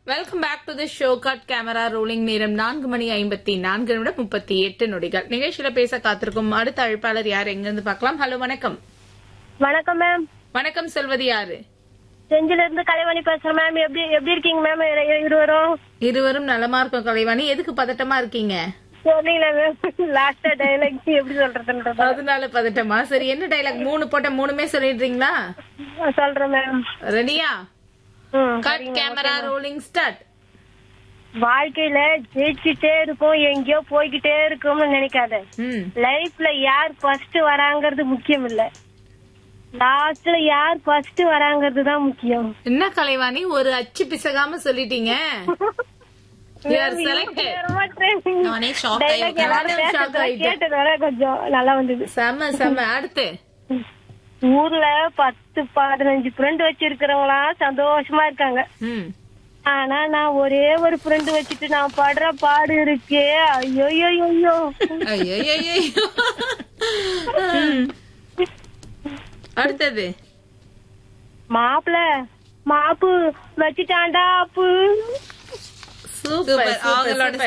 Welcome back to the show cut camera rolling நேரம் நான்கு மணி ஐம்பத்தி நான்கு நிமிடம் முப்பத்தி எட்டு நொடிகள் நிகழ்ச்சியில பேச காத்திருக்கும் அடுத்த அழைப்பாளர் யார் எங்கிருந்து பார்க்கலாம் ஹலோ வணக்கம் வணக்கம் மேம் வணக்கம் சொல்வது யாரு செஞ்சில இருந்து கலைவாணி பேசுறேன் மேம் எப்படி எப்படி இருக்கீங்க மேம் இருவரும் இருவரும் நலமா இருக்கும் கலைவாணி எதுக்கு பதட்டமா இருக்கீங்க தெரியல மேம் லாஸ்டா டைலாக் எப்படி சொல்றதுன்றது அதனால பதட்டமா சரி என்ன டைலாக் மூணு போட்ட மூணுமே சொல்லிடுறீங்களா சொல்றேன் மேம் ரெடியா ம், கட் கேமரா ரோலிங் ஸ்டார்ட் வாழ்க்கையில ஜெயிச்சுட்டே இருக்கும் எங்கேயோ போய்கிட்டே இருக்கும்னு நினைக்காத ம் லைஃப்ல யார் ஃபர்ஸ்ட் வராங்கிறது முக்கியம் இல்ல லாஸ்ட்ல யார் ஃபர்ஸ்ட் வராங்கிறது தான் முக்கியம் என்ன கலைவாணி ஒரு அச்சு பிசகாம சொல்லிட்டீங்க You are selected. நானே shock Dialogue ஆயிருக்கேன். எல்லாரும் நானே shock பேசுறத ஆயிட்டேன். கேட்டதால கொஞ்சம் நல்லா வந்தது செம்ம செம்ம அடுத்து ஊர்ல பத்து பதினஞ்சு ஃப்ரெண்ட் வச்சிருக்கிறவங்களாம் சந்தோஷமா இருக்காங்க ம் ஆனா நான் ஒரே ஒரு ஃப்ரெண்ட் வச்சுட்டு நான் படுற பாடு இருக்கே ஐயோ ஐயோ ஐயையையோ. ம். அடுத்தது மாப்பிள மாப்பு வச்சுட்டாண்டா அப்பு சூப்பர் Super. சூப்பர் அவங்களோட சூப்பர்